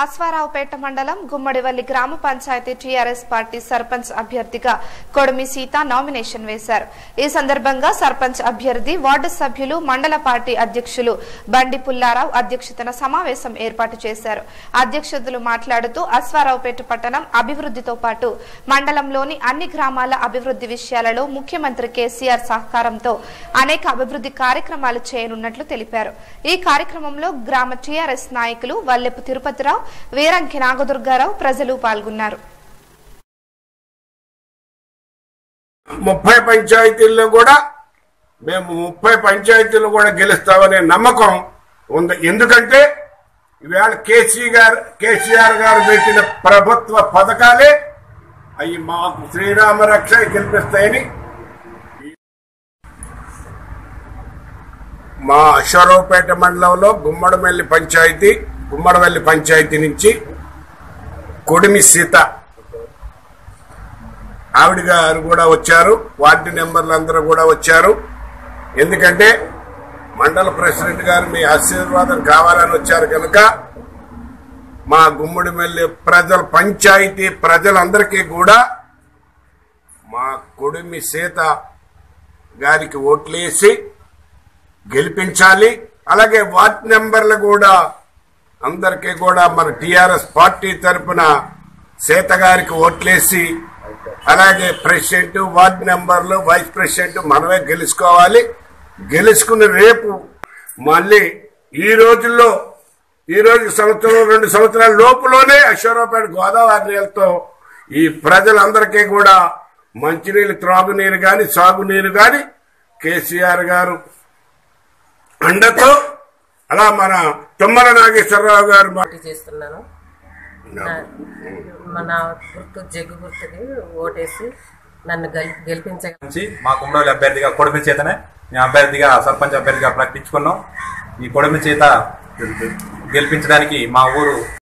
అశ్వారావుపేట మండలం గుమ్మడివల్లి గ్రామ panchayat TRS party sarpanch అభ్యర్థిగా కొడిమి సీత నామినేషన్ వేశారు ఈ సందర్భంగా సర్పంచ్ అభ్యర్థి వార్డు సభ్యులు మండల పార్టీ అధ్యక్షులు బండి పుల్లారావు అధ్యక్షతన సమావేశం ఏర్పాటు చేశారు అధ్యక్షులు మాట్లాడుతూ అశ్వారావుపేట పట్టణం అభివృద్ధితో పాటు మండలంలోని అన్ని గ్రామాల అభివృద్ధి విషయాలలో ముఖ్యమంత్రి కేసీఆర్ సహకారంతో అనేక అభివృద్ధి కార్యక్రమాలు చేయనున్నట్లు తెలిపారు ఈ కార్యక్రమంలో గ్రామ టీఆర్ఎస్ నాయకులు వల్లెపు తిరుపతిరావు వీరంకి నాగదుర్గారావు ప్రజలు పాల్గొన్నారు ముప్పై పంచాయతీల్లో కూడా మేము ముప్పై పంచాయతీలు కూడా గెలుస్తామనే నమ్మకం ఉంది ఎందుకంటే ఈవేళ కేసీ గారు కేసీఆర్ గారు పెట్టిన ప్రభుత్వ పథకాలే అవి మాకు శ్రీరామ రక్ష గెలిపిస్తాయని మా అశ్వరావుపేట మండలంలో గుమ్మడిమెల్లి పంచాయతీ గుమ్మడివెల్లి పంచాయతీ నుంచి కొడిమి సీత ఆవిడ గారు కూడా వచ్చారు వార్డు నెంబర్లు అందరూ కూడా వచ్చారు ఎందుకంటే మండల ప్రెసిడెంట్ గారు మీ ఆశీర్వాదం కావాలని వచ్చారు కనుక మా గుమ్మడిమెల్లి ప్రజల పంచాయతీ ప్రజలందరికీ కూడా మా కొడిమి సీత గారికి ఓట్లేసి గెలిపించాలి అలాగే వార్డ్ నెంబర్లు కూడా అందరికీ కూడా మన టిఆర్ఎస్ పార్టీ తరఫున సీత గారికి ఓట్లేసి అలాగే ప్రెసిడెంట్ వార్డ్ నెంబర్లు వైస్ ప్రెసిడెంట్ మనమే గెలుచుకోవాలి గెలుచుకుని రేపు మళ్ళీ ఈ రోజుల్లో ఈ రోజు సంవత్సరం రెండు సంవత్సరాల లోపులోనే అశ్వరావుపేట గోదావరి నీళ్ళతో ఈ ప్రజలందరికీ కూడా మంచినీళ్ళు త్రాగునీరు గాని సాగునీరు గాని కేసీఆర్ గారు అండతో అలా మన తుమ్మల నాగేశ్వరరావు గారు మా- పోటీ చేస్తున్నాను నా- మన గుర్తు జగ్గు గుర్తుకి ఓటేసి నన్ను గెలి గెలిపించగల నుంచి మా కుమ్మడోలి అభ్యర్థిగా కొడమి చేతనే మేము అభ్యర్థిగా సర్పంచ్ అభ్యర్థిగా ప్రకటించుకున్నాం ఈ కొడమి చేత గెలిపించడానికి మా ఊరు